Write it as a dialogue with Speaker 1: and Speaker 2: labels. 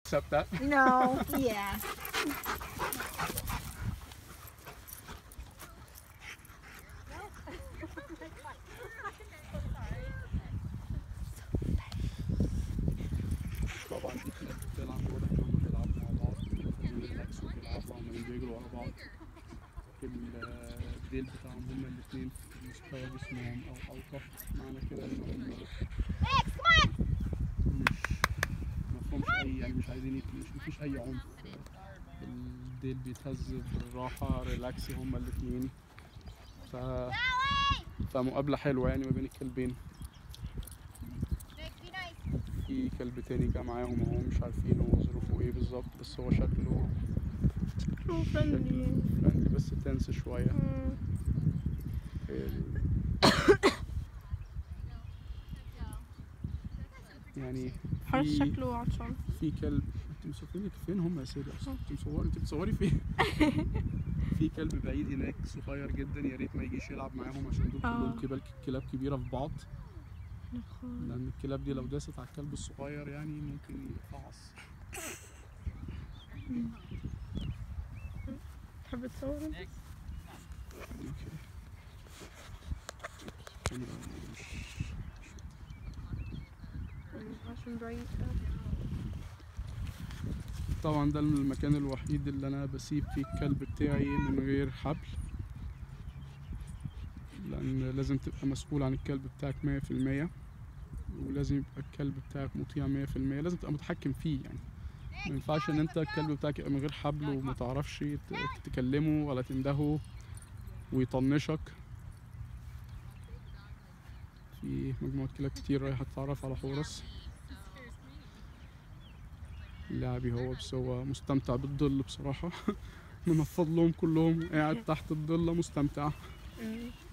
Speaker 1: accept that.
Speaker 2: No, yeah.
Speaker 1: طبعا في كلاب بتلعب واضح ان هم بيلعبوا مع بعض بيريلاكسوا بيلعبوا عمالين بيجروا ورا بعض الديل بتاعهم هما الاتنين في مستوى جسمهم او اوقف معنى كده انهم مش مفهومش اي يعني مش عايزين يت- مش مفيش اي عنف الديل بيتهز بالراحة ريلاكسي هما الاتنين ف فمقابلة حلوة يعني ما بين الكلبين في كلب تاني جه معاهم اهو مش عارفين هو ظروفه ايه بالظبط بس هو شكله
Speaker 3: شو
Speaker 1: شكله
Speaker 3: فرندلي
Speaker 1: فريندلي بس تنس شوية
Speaker 3: مم.
Speaker 1: ال- يعني
Speaker 3: حرس
Speaker 1: في
Speaker 3: شكله عطشان
Speaker 1: في كلب انت مصورين فين هم يا سيدي اصلا انت مصوري انت بتصوري فين في كلب بعيد هناك صغير جدا يا ريت ما يجيش يلعب معاهم عشان دول
Speaker 3: آه.
Speaker 1: كلهم كلاب كلاب كبيره في بعض
Speaker 3: نخل.
Speaker 1: لان الكلاب دي لو داست على الكلب الصغير يعني ممكن يفعص
Speaker 3: تحب تصور انت؟
Speaker 1: اوكي كاميرا مش-
Speaker 3: عشان بعيد
Speaker 1: طبعا ده المكان الوحيد اللي انا بسيب فيه الكلب بتاعي من غير حبل لان لازم تبقى مسؤول عن الكلب بتاعك مية في المية ولازم يبقى الكلب بتاعك مطيع مية في المية لازم تبقى متحكم فيه يعني ما ينفعش ان انت الكلب بتاعك يبقى من غير حبل وما تعرفش ت- تكلمه ولا تندهه ويطنشك في مجموعة كلاب كتير رايحة تتعرف على حورس لاعبي هو بس هو مستمتع بالظل بصراحة منفض لهم كلهم قاعد تحت الضلة مستمتع
Speaker 3: مم.